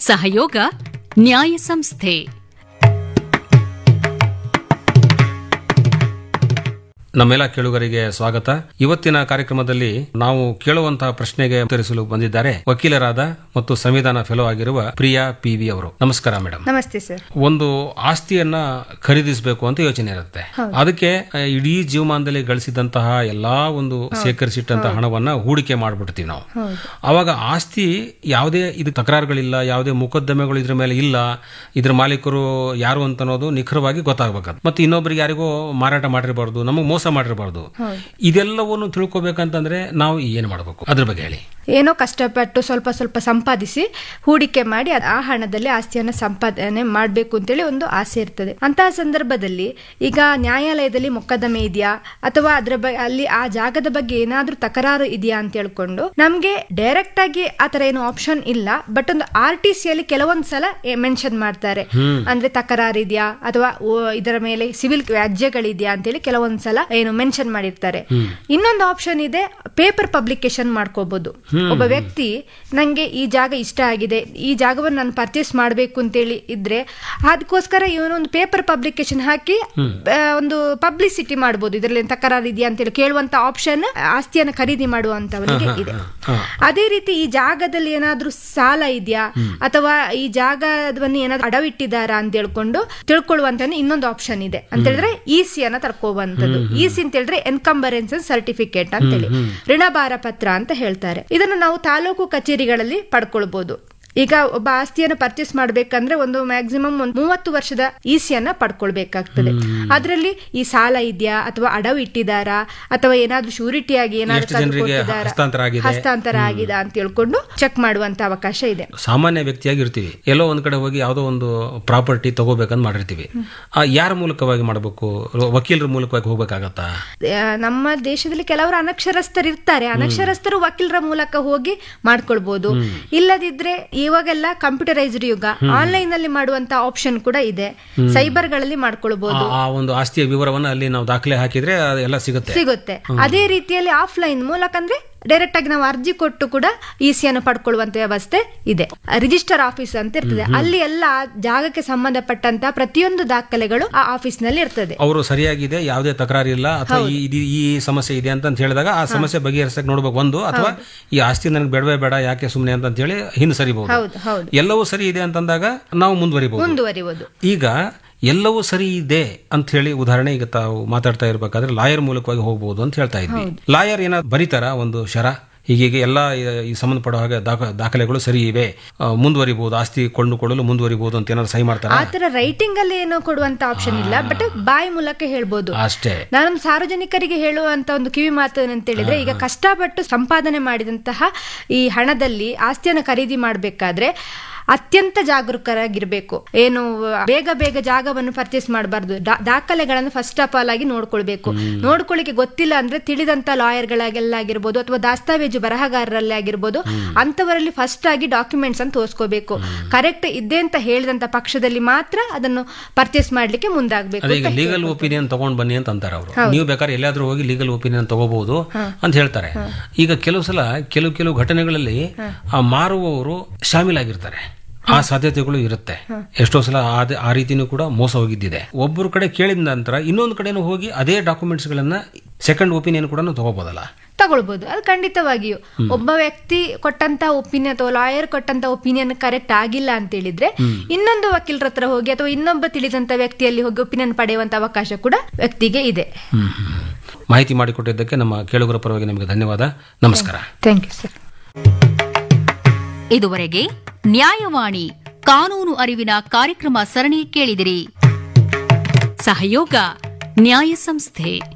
ಸಹಯೋಗ ನ್ಯಾಯ ಸಂಸ್ಥೆ ನಮ್ಮೆಲ್ಲ ಕೇಳುಗರಿಗೆ ಸ್ವಾಗತ ಇವತ್ತಿನ ಕಾರ್ಯಕ್ರಮದಲ್ಲಿ ನಾವು ಕೇಳುವಂತಹ ಪ್ರಶ್ನೆಗೆ ಉತ್ತರಿಸಲು ಬಂದಿದ್ದಾರೆ ವಕೀಲರಾದ ಮತ್ತು ಸಂವಿಧಾನ ಫೆಲೋ ಆಗಿರುವ ಪ್ರಿಯಾ ಪಿ ವಿ ಅವರು ನಮಸ್ಕಾರ ಮೇಡಮ್ ನಮಸ್ತೆ ಸರ್ ಒಂದು ಆಸ್ತಿಯನ್ನ ಖರೀದಿಸಬೇಕು ಅಂತ ಯೋಚನೆ ಇರುತ್ತೆ ಅದಕ್ಕೆ ಆ, ಇಡೀ ಜೀವಮಾನದಲ್ಲಿ ಗಳಿಸಿದಂತಹ ಎಲ್ಲಾ ಒಂದು ಸೇಕರಿಸಿಟ್ಟಂತಹ ಹಣವನ್ನ ಹೂಡಿಕೆ ಮಾಡ್ಬಿಡ್ತೀವಿ ನಾವು ಅವಾಗ ಆಸ್ತಿ ಯಾವುದೇ ಇದು ತಕರಾರುಗಳಿಲ್ಲ ಯಾವುದೇ ಮೊಕದ್ದಮೆಗಳು ಇದ್ರ ಮೇಲೆ ಇಲ್ಲ ಇದ್ರ ಮಾಲೀಕರು ಯಾರು ಅಂತ ಅನ್ನೋದು ನಿಖರವಾಗಿ ಗೊತ್ತಾಗಬೇಕು ಮತ್ತೆ ಇನ್ನೊಬ್ಬರಿಗೆ ಯಾರಿಗೋ ಮಾರಾಟ ಮಾಡಿರಬಾರ್ದು ನಮಗೆ ಮೋಸ ಮಾಡಿರಬಾರ್ದು ಇದೆಲ್ಲವನ್ನು ತಿಳ್ಕೊಬೇಕಂತಂದ್ರೆ ನಾವು ಏನ್ ಮಾಡಬೇಕು ಅದ್ರ ಬಗ್ಗೆ ಹೇಳಿ ಏನೋ ಕಷ್ಟಪಟ್ಟು ಸ್ವಲ್ಪ ಸ್ವಲ್ಪ ಸಂಪಾದಿಸಿ ಹೂಡಿಕೆ ಮಾಡಿ ಅದ್- ಆ ಹಣದಲ್ಲಿ ಆಸ್ತಿಯನ್ನ ಸಂಪಾದನೆ ಮಾಡಬೇಕು ಅಂತೇಳಿ ಒಂದು ಆಸೆ ಇರ್ತದೆ ಅಂತಹ ಸಂದರ್ಭದಲ್ಲಿ ಈಗ ನ್ಯಾಯಾಲಯದಲ್ಲಿ ಮೊಕದ್ದಮೆ ಇದೆಯಾ ಅಥವಾ ಅದ್ರ ಬಗ್ಗೆ ಅಲ್ಲಿ ಆ ಜಾಗದ ಬಗ್ಗೆ ಏನಾದ್ರೂ ತಕರಾರು ಇದೆಯಾ ಅಂತ ಹೇಳ್ಕೊಂಡು ನಮ್ಗೆ ಡೈರೆಕ್ಟ್ ಆಗಿ ಆತರ ಏನು ಆಪ್ಷನ್ ಇಲ್ಲ ಬಟ್ ಒಂದು ಆರ್ ಟಿ ಸಿ ಅಲ್ಲಿ ಕೆಲವೊಂದ್ ಸಲ ಮೆನ್ಷನ್ ಮಾಡ್ತಾರೆ ಅಂದ್ರೆ ತಕರಾರು ಇದೆಯಾ ಅಥವಾ ಓ- ಇದರ ಮೇಲೆ ಸಿವಿಲ್ ವ್ಯಾಜ್ಯಗಳಿದೆಯಾ ಅಂತೇಳಿ ಕೆಲವೊಂದ್ ಸಲ ಏನು ಮೆನ್ಷನ್ ಮಾಡಿರ್ತಾರೆ ಇನ್ನೊಂದು ಆಪ್ಷನ್ ಇದೆ ಪೇಪರ್ ಪಬ್ಲಿಕೇಶನ್ ಮಾಡ್ಕೋಬಹುದು ಒಬ್ಬ ವ್ಯಕ್ತಿ ನಂಗೆ ಈ ಜಾಗ ಇಷ್ಟ ಆಗಿದೆ ಈ ಜಾಗವನ್ನು ನಾನು ಪರ್ಚೇಸ್ ಮಾಡಬೇಕು ಅಂತೇಳಿ ಇದ್ರೆ ಅದಕ್ಕೋಸ್ಕರ ಇವನೊಂದು ಪೇಪರ್ ಪಬ್ಲಿಕೇಶನ್ ಹಾಕಿ ಆ, ಒಂದು ಪಬ್ಲಿಸಿಟಿ ಮಾಡಬಹುದು ಇದರಲ್ಲಿ ತಕರಾರು ಇದೆಯಾ ಅಂತೇಳಿ ಕೇಳುವಂತ ಆಪ್ಷನ್ ಆಸ್ತಿಯನ್ನು ಖರೀದಿ ಮಾಡುವಂತವನಿಗೆ ಇದೆ ಅದೇ ರೀತಿ ಈ ಜಾಗದಲ್ಲಿ ಏನಾದ್ರೂ ಸಾಲ ಇದೆಯಾ ಅಥವಾ ಈ ಜಾಗವನ್ನು ಏನಾದ್ರೂ ಅಡವಿಟ್ಟಿದ್ದಾರಾ ಅಂತ ಹೇಳ್ಕೊಂಡು ತಿಳ್ಕೊಳ್ಳುವಂತ ಇನ್ನೊಂದು ಆಪ್ಷನ್ ಇದೆ ಅಂತ ಹೇಳಿದ್ರೆ ಇಸಿ ಅನ್ನ ತರ್ಕೋವಂತದ್ದು ಇಸಿ ಅಂತ ಹೇಳಿದ್ರೆ ಎನ್ಕಂಬರೆನ್ಸ್ ಸರ್ಟಿಫಿಕೇಟ್ ಅಂತೇಳಿ ಋಣಭಾರ ಪತ್ರ ಅಂತ ಹೇಳ್ತಾರೆ ಇದನ್ನು ನಾವು ತಾಲೂಕು ಕಚೇರಿಗಳಲ್ಲಿ ಪಡ್ಕೊಳ್ಬಹುದು ಈಗ ಒಬ್ಬ ಆಸ್ತಿಯನ್ನು ಪರ್ಚೇಸ್ ಮಾಡ್ಬೇಕಂದ್ರೆ ಒಂದು ಮ್ಯಾಕ್ಸಿಮಮ್ ಒಂದು ಮೂವತ್ತು ವರ್ಷದ ಇಸಿಯನ್ನ ಪಡ್ಕೊಳ್ಬೇಕಾಗ್ತದೆ ಅದರಲ್ಲಿ ಈ ಸಾಲ ಇದೆಯಾ ಅಥವಾ ಅಡವು ಇಟ್ಟಿದ್ದಾರಾ ಅಥವಾ ಏನಾದ್ರೂ ಶೂರಿಟಿ ಆಗಿ ಏನಾದ್ರೂ ಎಷ್ಟು ಜನರಿಗೆ ತಂದುಕೊಟ್ಟಿದ್ದಾರಾ? ಹಸ್ತಾಂತರ ಆಗಿದೆ? ಹಸ್ತಾಂತರ ಆಗಿದೆ ಅಂತ ಹೇಳ್ಕೊಂಡು ಚೆಕ್ ಮಾಡುವಂತ ಅವಕಾಶ ಇದೆ ಸಾಮಾನ್ಯ ವ್ಯಕ್ತಿಯಾಗಿ ಇರ್ತೀವಿ ಎಲ್ಲೋ ಒಂದ್ ಕಡೆ ಹೋಗಿ ಯಾವುದೋ ಒಂದು ಪ್ರಾಪರ್ಟಿ ತಗೋಬೇಕಂತ ಮಾಡಿರ್ತೀವಿ ಆ, ಯಾರ ಮೂಲಕವಾಗಿ ಮಾಡಬೇಕು ವಕೀಲರ ಮೂಲಕವಾಗಿ ಹೋಗ್ಬೇಕಾಗತ್ತಾ ಆ, ನಮ್ಮ ದೇಶದಲ್ಲಿ ಕೆಲವರು ಅನಕ್ಷರಸ್ಥರು ಇರ್ತಾರೆ ಅನಕ್ಷರಸ್ಥರು ವಕೀಲರ ಮೂಲಕ ಹೋಗಿ ಮಾಡ್ಕೊಳ್ಬಹುದು ಇಲ್ಲದಿದ್ರೆ ಇವಾಗೆಲ್ಲ ಕಂಪ್ಯೂಟರೈಸ್ಡ್ ಯುಗ ಆನ್ಲೈನ್ ಅಲ್ಲಿ ಮಾಡುವಂತ ಆಪ್ಷನ್ ಕೂಡ ಇದೆ ಸೈಬರ್ ಗಳಲ್ಲಿ ಮಾಡ್ಕೊಳ್ಬಹುದು ಆ- ಆ ಒಂದು ಆಸ್ತಿಯ ವಿವರವನ್ನ ಅಲ್ಲಿ ನಾವು ದಾಖಲೆ ಹಾಕಿದ್ರೆ ಅದೆಲ್ಲ ಸಿಗುತ್ತೆ ಸಿಗುತ್ತೆ ಅದೇ ರೀತಿಯಲ್ಲಿ ಆಫ್ಲೈನ್ ಮೂಲಕ ಅಂದ್ರೆ ಡೈರೆಕ್ಟ್ ಆಗಿ ನಾವು ಅರ್ಜಿ ಕೊಟ್ಟು ಕೂಡ ಇಸಿಯನ್ನು ಪಡ್ಕೊಳ್ಳುವಂತ ವ್ಯವಸ್ಥೆ ಇದೆ ರಿಜಿಸ್ಟರ್ ಆಫೀಸ್ ಅಂತ ಇರ್ತದೆ ಅಲ್ಲಿ ಎಲ್ಲ ಆ ಜಾಗಕ್ಕೆ ಸಂಬಂಧಪಟ್ಟಂತ ಪ್ರತಿಯೊಂದು ದಾಖಲೆಗಳು ಆ ಆಫೀಸ್ ನಲ್ಲಿ ಇರ್ತದೆ ಅವರು ಸರಿಯಾಗಿದೆ ಯಾವುದೇ ತಕರಾರು ಇಲ್ಲ ಅಥವಾ ಈ ಇದು- ಈ ಸಮಸ್ಯೆ ಇದೆ ಅಂತ ಹೇಳಿದಾಗ ಆ ಸಮಸ್ಯೆ ಬಗೆಹರಿಸಕ್ ನೋಡ್ಬೇಕು ಒಂದು ಅಥವಾ ಈ ಆಸ್ತಿ ನನಗೆ ಬೇಡವೇ ಬೇಡ ಯಾಕೆ ಸುಮ್ಮನೆ ಅಂತ ಹೇಳಿ ಹಿಂದೆ ಸರಿಬಹುದು ಹೌದು ಹೌದು ಎಲ್ಲವೂ ಸರಿ ಇದೆ ಅಂತಂದಾಗ ನಾವು ಮುಂದುವರಿಬಹುದು ಮುಂದುವರಿಯುವುದು ಈಗ ಎಲ್ಲವೂ ಸರಿ ಇದೆ ಅಂತ ಹೇಳಿ ಉದಾಹರಣೆ ಈಗ ತಾವು ಮಾತಾಡ್ತಾ ಇರ್ಬೇಕಾದ್ರೆ ಲಾಯರ್ ಮೂಲಕವಾಗಿ ಹೋಗಬಹುದು ಅಂತ ಹೇಳ್ತಾ ಇದ್ವಿ ಲಾಯರ್ ಏನಾದ್ರು ಬರೀತಾರ ಒಂದು ಶರ ಹೀಗೆ ಎಲ್ಲ ಈ- ಈ ಸಂಬಂಧಪಡೋ ಹಾಗೆ ದಾಖ- ದಾಖಲೆಗಳು ಸರಿ ಇವೆ ಆ, ಮುಂದುವರಿಬಹುದು ಆಸ್ತಿ ಕೊಂಡುಕೊಳ್ಳಲು ಮುಂದುವರಿಬಹುದು ಅಂತ ಏನಾದ್ರು ಸಹಿ ಮಾಡ್ತಾರ ಆತರ ರೈಟಿಂಗ್ ಅಲ್ಲಿ ಏನೋ ಕೊಡುವಂತ ಆಪ್ಷನ್ ಇಲ್ಲ ಬಟ್ ಬಾಯಿ ಮೂಲಕ ಹೇಳ್ಬೋದು ಅಷ್ಟೇ ನಾನು ಸಾರ್ವಜನಿಕರಿಗೆ ಹೇಳುವಂತ ಒಂದು ಕಿವಿ ಮಾತು ಏನಂತ ಹೇಳಿದ್ರೆ ಈಗ ಕಷ್ಟಪಟ್ಟು ಸಂಪಾದನೆ ಮಾಡಿದಂತಹ ಈ ಹಣದಲ್ಲಿ ಆಸ್ತಿಯನ್ನು ಖರೀದಿ ಮಾಡಬೇಕಾದ್ರೆ ಅತ್ಯಂತ ಜಾಗರೂಕರಾಗಿರ್ಬೇಕು ಏನು ಬೇಗ ಬೇಗ ಜಾಗವನ್ನು ಪರ್ಚೇಸ್ ಮಾಡಬಾರ್ದು ದಾಖಲೆಗಳನ್ನು ಫಸ್ಟ್ ಆಫ್ ಆಲ್ ಆಗಿ ನೋಡ್ಕೊಳ್ಬೇಕು ನೋಡ್ಕೊಳ್ಳಿಕ್ಕೆ ಗೊತ್ತಿಲ್ಲ ಅಂದ್ರೆ ತಿಳಿದಂತ ಲಾಯರ್ಗಳಾಗೆಲ್ಲ ಆಗಿರ್ಬೋದು ಅಥವಾ ದಾಸ್ತಾವೇಜು ಬರಹಗಾರರಲ್ಲಿ ಆಗಿರ್ಬೋದು ಅಂತವರಲ್ಲಿ ಫಸ್ಟ್ ಆಗಿ ಡಾಕ್ಯುಮೆಂಟ್ಸ್ ಅನ್ನು ತೋರಿಸ್ಕೋಬೇಕು ಕರೆಕ್ಟ್ ಇದೆ ಅಂತ ಹೇಳಿದಂತ ಪಕ್ಷದಲ್ಲಿ ಮಾತ್ರ ಅದನ್ನು ಪರ್ಚೇಸ್ ಮಾಡ್ಲಿಕ್ಕೆ ಮುಂದಾಗಬೇಕು ಅದೇ ಈಗ ಲೀಗಲ್ ಒಪಿನಿಯನ್ ತಗೊಂಡ್ ಬನ್ನಿ ಅಂತ ಅಂತಾರೆ ಅವರು ನೀವು ಬೇಕಾದ್ರೆ ಎಲ್ಲಾದ್ರೂ ಹೋಗಿ ಲೀಗಲ್ ಒಪಿನಿಯನ್ ತಗೋಬಹುದು ಅಂತ ಹೇಳ್ತಾರೆ ಈಗ ಕೆಲವು ಸಲ ಕೆಲವು ಕೆಲವು ಘಟನೆಗಳಲ್ಲಿ ಆ ಮಾರುವವರು ಶಾಮೀಲಾಗಿರ್ತಾರೆ ಆ ಸಾಧ್ಯತೆಗಳು ಇರುತ್ತೆ ಎಷ್ಟೋ ಸಲ ಆದ- ಆ ರೀತಿನೂ ಕೂಡ ಮೋಸ ಹೋಗಿದ್ದಿದೆ ಒಬ್ಬರು ಕಡೆ ಕೇಳಿದ ನಂತರ ಇನ್ನೊಂದು ಕಡೆನೂ ಹೋಗಿ ಅದೇ ಡಾಕ್ಯುಮೆಂಟ್ಸ್ ಗಳನ್ನ ಸೆಕೆಂಡ್ ಒಪಿನಿಯನ್ ಕೂಡ ತಗೋಬೋದಲ್ಲ ತಗೊಳ್ಬಹುದು ಅದು ಖಂಡಿತವಾಗಿಯೂ ಒಬ್ಬ ವ್ಯಕ್ತಿ ಕೊಟ್ಟಂತ ಒಪಿನಿಯನ್ ಅಥವಾ ಲಾಯರ್ ಕೊಟ್ಟಂತ ಒಪಿನಿಯನ್ ಕರೆಕ್ಟ್ ಆಗಿಲ್ಲ ಅಂತ ಹೇಳಿದ್ರೆ ಇನ್ನೊಂದು ವಕೀಲರ ಹತ್ರ ಹೋಗಿ ಅಥವಾ ಇನ್ನೊಬ್ಬ ತಿಳಿದಂತ ವ್ಯಕ್ತಿಯಲ್ಲಿ ಹೋಗಿ ಒಪಿನಿಯನ್ ಪಡೆಯುವಂತ ಅವಕಾಶ ಕೂಡ ವ್ಯಕ್ತಿಗೆ ಇದೆ ಹ್ಮ್ ಹ್ಮ್. ಮಾಹಿತಿ ಮಾಡಿಕೊಟ್ಟಿದ್ದಕ್ಕೆ ನಮ್ಮ ಕೇಳುಗರ ಪರವಾಗಿ ನಿಮಗೆ ಧನ್ಯವಾದ ನಮಸ್ಕಾರ ಥ್ಯಾಂಕ್ ಯು ಸರ್ ಇದುವರೆಗೆ ನ್ಯಾಯವಾಣಿ ಕಾನೂನು ಅರಿವಿನ ಕಾರ್ಯಕ್ರಮ ಸರಣಿ ಕೇಳಿದಿರಿ ಸಹಯೋಗ ನ್ಯಾಯ ಸಂಸ್ಥೆ